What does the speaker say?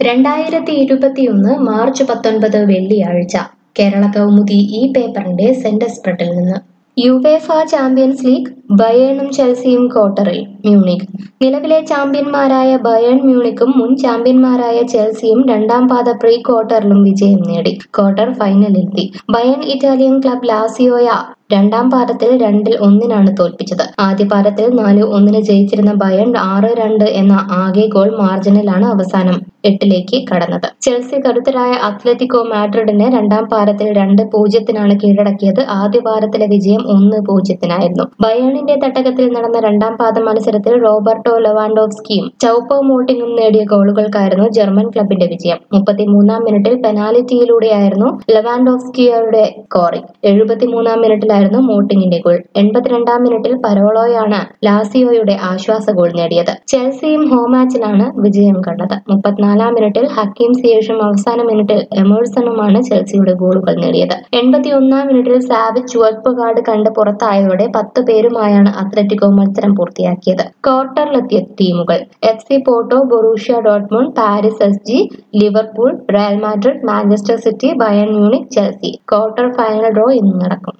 രണ്ടായിരത്തി ഇരുപത്തിയൊന്ന് മാർച്ച് പത്തൊൻപത് വെള്ളിയാഴ്ച കേരള കൗമുദി ഈ പേപ്പറിന്റെ സെന്റർ സ്പ്രെഡിൽ നിന്ന് യുവേഫ ചാമ്പ്യൻസ് ലീഗ് ബയേണും ചെൽസിയും ക്വാർട്ടറിൽ മ്യൂണിക് നിലവിലെ ചാമ്പ്യന്മാരായ ബയേൺ മ്യൂണിക്കും മുൻ ചാമ്പ്യന്മാരായ ചെൽസിയും രണ്ടാം പാദ പ്രീ ക്വാർട്ടറിലും വിജയം നേടി ക്വാർട്ടർ ഫൈനലിലെത്തി ബയേൺ ഇറ്റാലിയൻ ക്ലബ് ലാസിയോയ രണ്ടാം പാദത്തിൽ രണ്ടിൽ ഒന്നിനാണ് തോൽപ്പിച്ചത് ആദ്യ പാദത്തിൽ നാല് ഒന്നിന് ജയിച്ചിരുന്ന ബയൺ ആറ് രണ്ട് എന്ന ആകെ ഗോൾ മാർജിനിലാണ് അവസാനം എട്ടിലേക്ക് കടന്നത് ചെൽസി കരുത്തരായ അത്ലറ്റിക്കോ മാഡ്രിഡിനെ രണ്ടാം പാദത്തിൽ രണ്ട് പൂജ്യത്തിനാണ് കീഴടക്കിയത് ആദ്യ പാദത്തിലെ വിജയം ഒന്ന് പൂജ്യത്തിനായിരുന്നു ബയേണിന്റെ തട്ടകത്തിൽ നടന്ന രണ്ടാം പാദ മത്സരത്തിൽ റോബർട്ടോ ലവാൻഡോവ്സ്കിയും ചൌപ്പോ മോട്ടിങ്ങും നേടിയ ഗോളുകൾക്കായിരുന്നു ജർമ്മൻ ക്ലബിന്റെ വിജയം മുപ്പത്തിമൂന്നാം മിനിറ്റിൽ പെനാൽറ്റിയിലൂടെയായിരുന്നു ലവാൻഡോവ്സ്കിയുടെ സ്കോറിംഗ് എഴുപത്തിമൂന്നാം മിനിറ്റിലായിരുന്നു മോട്ടിങ്ങിന്റെ ഗോൾ എൺപത്തിരണ്ടാം മിനിറ്റിൽ പരോളോയാണ് ലാസിയോയുടെ ആശ്വാസ ഗോൾ നേടിയത് ചെൽസിയും ഹോം മാച്ചിലാണ് വിജയം കണ്ടത് മുപ്പത്തിനാലാം മിനിറ്റിൽ ഹക്കീം സിയേഷും അവസാന മിനിറ്റിൽ എമേഴ്സണുമാണ് ചെൽസിയുടെ ഗോളുകൾ നേടിയത് എൺപത്തിയൊന്നാം മിനിറ്റിൽ സാവിച്ച് ചുവപ്പ് കാർഡ് കണ്ട് പുറത്തായതോടെ പത്ത് പേരുമായാണ് അത്ലറ്റിക്കോ മത്സരം പൂർത്തിയാക്കിയത് ക്വാർട്ടറിലെത്തിയ ടീമുകൾ F C Porto Borussia Dortmund Paris S G Liverpool Real Madrid Manchester City Bayern Munich Chelsea quarter final draw ഇന്ന് നടക്കും